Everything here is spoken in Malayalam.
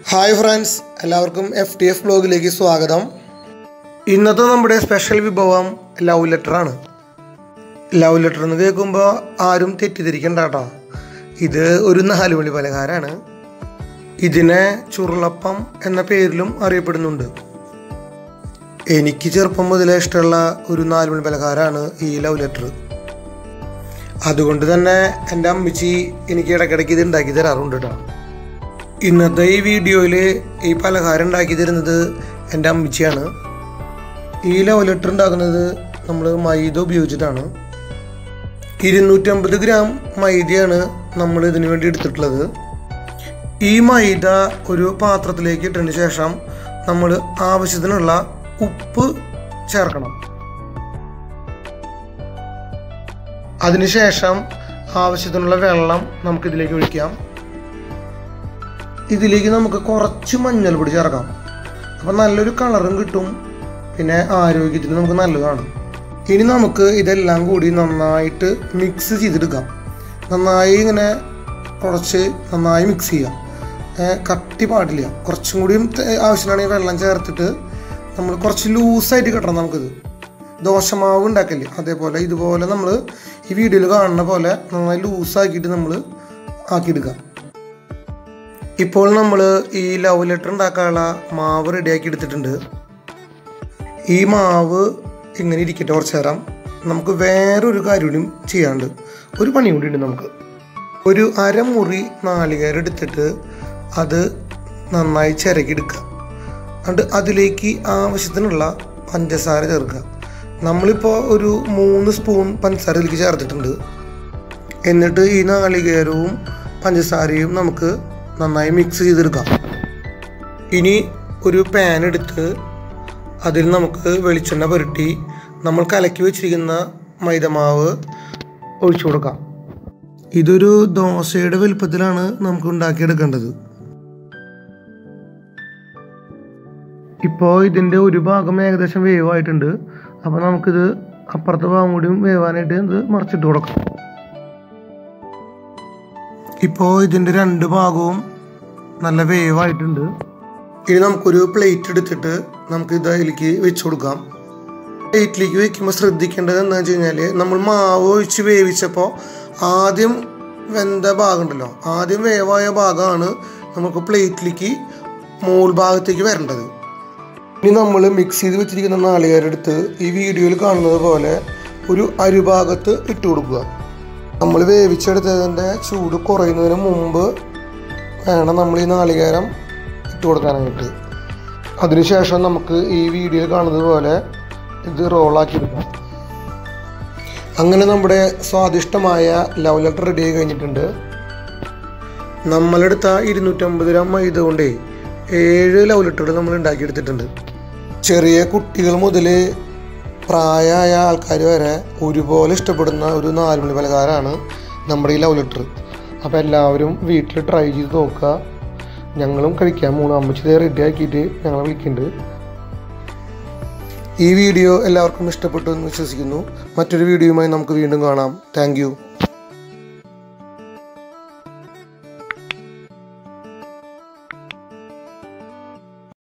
ഹായ് ഫ്രണ്ട്സ് എല്ലാവർക്കും എഫ് ടി എഫ് ബ്ലോഗിലേക്ക് സ്വാഗതം ഇന്നത്തെ നമ്മുടെ സ്പെഷ്യൽ വിഭവം ലവ് ലെറ്ററാണ് ലവ് ലെറ്റർ എന്ന് കേൾക്കുമ്പോൾ ആരും തെറ്റിദ്ധരിക്കണ്ട കേട്ടോ ഇത് ഒരു നാലുമണി പലഹാരമാണ് ഇതിനെ ചുരുളപ്പം എന്ന പേരിലും അറിയപ്പെടുന്നുണ്ട് എനിക്ക് ചെറുപ്പം മുതലേ ഇഷ്ടമുള്ള ഒരു നാലുമണി പലഹാരമാണ് ഈ ലവ് ലെറ്റർ അതുകൊണ്ട് തന്നെ എൻ്റെ അമ്മച്ചി എനിക്ക് ഇടയ്ക്കിടയ്ക്ക് ഇത് ഉണ്ടാക്കി തരാറുണ്ട് കേട്ടോ ഇന്നത്തെ ഈ വീഡിയോയിൽ ഈ പലഹാരം ഉണ്ടാക്കി തരുന്നത് എൻ്റെ അമ്മച്ചിയാണ് ഈ ലവ് ലെറ്റർ ഉണ്ടാക്കുന്നത് നമ്മൾ മൈദ ഉപയോഗിച്ചിട്ടാണ് ഇരുന്നൂറ്റമ്പത് ഗ്രാം മൈദയാണ് നമ്മൾ ഇതിനു വേണ്ടി എടുത്തിട്ടുള്ളത് ഈ മൈദ ഒരു പാത്രത്തിലേക്ക് ഇട്ടതിന് ശേഷം നമ്മൾ ആവശ്യത്തിനുള്ള ഉപ്പ് ചേർക്കണം അതിനുശേഷം ആവശ്യത്തിനുള്ള വെള്ളം നമുക്കിതിലേക്ക് ഒഴിക്കാം ഇതിലേക്ക് നമുക്ക് കുറച്ച് മഞ്ഞൾപ്പൊടി ചേർക്കാം അപ്പം നല്ലൊരു കളറും കിട്ടും പിന്നെ ആരോഗ്യത്തിന് നമുക്ക് നല്ലതാണ് ഇനി നമുക്ക് ഇതെല്ലാം കൂടി നന്നായിട്ട് മിക്സ് ചെയ്തെടുക്കാം നന്നായി ഇങ്ങനെ കുറച്ച് നന്നായി മിക്സ് ചെയ്യാം ഏ, കട്ടി പാടില്ല കുറച്ചും കൂടിയും ത- ആവശ്യമാണെങ്കിൽ വെള്ളം ചേർത്തിട്ട് നമ്മൾ കുറച്ച് ലൂസായിട്ട് കിട്ടണം നമുക്കിത് ദോശമാവ് ഉണ്ടാക്കില്ലേ അതേപോലെ ഇതുപോലെ നമ്മൾ ഈ വീഡിയോയിൽ കാണുന്ന പോലെ നന്നായി ലൂസാക്കിയിട്ട് നമ്മൾ ആക്കിയെടുക്കാം ഇപ്പോൾ നമ്മൾ ഈ ലവ് ലെറ്റർ ഉണ്ടാക്കാനുള്ള മാവ് റെഡിയാക്കി എടുത്തിട്ടുണ്ട് ഈ മാവ് ഇങ്ങനെ ഇരിക്കട്ടെ കുറച്ച് നേരം നമുക്ക് വേറൊരു കാര്യം കൂടി ചെയ്യാണ്ട് ഒരു പണി കൂടി ഉണ്ട് നമുക്ക് ഒരു അരമുറി നാളികേരം എടുത്തിട്ട് അത് നന്നായി ചിരകിയെടുക്കുക എന്നിട്ട് അതിലേക്ക് ആവശ്യത്തിനുള്ള പഞ്ചസാര ചേർക്കുക നമ്മളിപ്പോൾ ഒരു മൂന്ന് സ്പൂൺ പഞ്ചസാര ഇതിലേക്ക് ചേർത്തിട്ടുണ്ട് എന്നിട്ട് ഈ നാളികേരവും പഞ്ചസാരയും നമുക്ക് നന്നായി മിക്സ് ചെയ്തെടുക്കാം ഇനി ഒരു പാൻ എടുത്ത് അതിൽ നമുക്ക് വെളിച്ചെണ്ണ പുരട്ടി നമ്മൾ കലക്കി വെച്ചിരിക്കുന്ന മൈദമാവ് ഒഴിച്ചു കൊടുക്കാം ഇതൊരു ദോശയുടെ വലുപ്പത്തിലാണ് നമുക്ക് ഉണ്ടാക്കിയെടുക്കേണ്ടത് ഇപ്പോൾ ഇതിൻ്റെ ഒരു ഭാഗം ഏകദേശം വേവായിട്ടുണ്ട് അപ്പോൾ നമുക്കിത് അപ്പുറത്തെ ഭാഗം കൂടിയും വേവാനായിട്ട് ഇത് മറിച്ചിട്ട് കൊടുക്കാം ഇപ്പോൾ ഇതിൻ്റെ രണ്ട് ഭാഗവും നല്ല വേവായിട്ടുണ്ട് ഇനി നമുക്കൊരു പ്ലേറ്റ് എടുത്തിട്ട് നമുക്ക് ഇത് അതിലേക്ക് വെച്ച് കൊടുക്കാം പ്ലേറ്റിലേക്ക് വെക്കുമ്പോൾ ശ്രദ്ധിക്കേണ്ടത് എന്താണെന്ന് വെച്ച് കഴിഞ്ഞാൽ നമ്മൾ മാവ് ഒഴിച്ച് വേവിച്ചപ്പോൾ ആദ്യം വെന്ത ഭാഗം ഉണ്ടല്ലോ ആദ്യം വേവായ ഭാഗമാണ് നമുക്ക് പ്ലേറ്റിലേക്ക് മോൾ ഭാഗത്തേക്ക് വരേണ്ടത് ഇനി നമ്മൾ മിക്സ് ചെയ്ത് വെച്ചിരിക്കുന്ന നാളികേരം എടുത്ത് ഈ വീഡിയോയിൽ കാണുന്നത് പോലെ ഒരു അരുഭാഗത്ത് ഇട്ട് കൊടുക്കുക നമ്മൾ വേവിച്ചെടുത്തതിൻ്റെ ചൂട് കുറയുന്നതിന് മുമ്പ് വേണം നമ്മൾ ഈ നാളികേരം ഇട്ട് കൊടുക്കാനായിട്ട് അതിനുശേഷം നമുക്ക് ഈ വീഡിയോയിൽ കാണുന്നത് പോലെ ഇത് റോളാക്കി എടുക്കാം അങ്ങനെ നമ്മുടെ സ്വാദിഷ്ടമായ ലവ് ലെറ്റർ റെഡി ആയി കഴിഞ്ഞിട്ടുണ്ട് നമ്മളെടുത്ത ഇരുന്നൂറ്റമ്പത് ഗ്രാം മൈദ കൊണ്ടേ ഏഴ് ലവ് ലെറ്ററുകൾ നമ്മൾ ഉണ്ടാക്കിയെടുത്തിട്ടുണ്ട് ചെറിയ കുട്ടികൾ മുതൽ പ്രായമായ ആൾക്കാർ വരെ ഒരുപോലെ ഇഷ്ടപ്പെടുന്ന ഒരു നാലുമണി പലഹാരമാണ് നമ്മുടെ ഈ ലവ് ലെറ്റർ അപ്പോൾ എല്ലാവരും വീട്ടിൽ ട്രൈ ചെയ്ത് നോക്കുക ഞങ്ങളും കഴിക്കാൻ മൂന്ന് അമ്മച്ചി റെഡി ആക്കിയിട്ട് ഞങ്ങളെ വിളിക്കുന്നുണ്ട് ഈ വീഡിയോ എല്ലാവർക്കും ഇഷ്ടപ്പെട്ടു എന്ന് വിശ്വസിക്കുന്നു മറ്റൊരു വീഡിയോയുമായി നമുക്ക് വീണ്ടും കാണാം താങ്ക്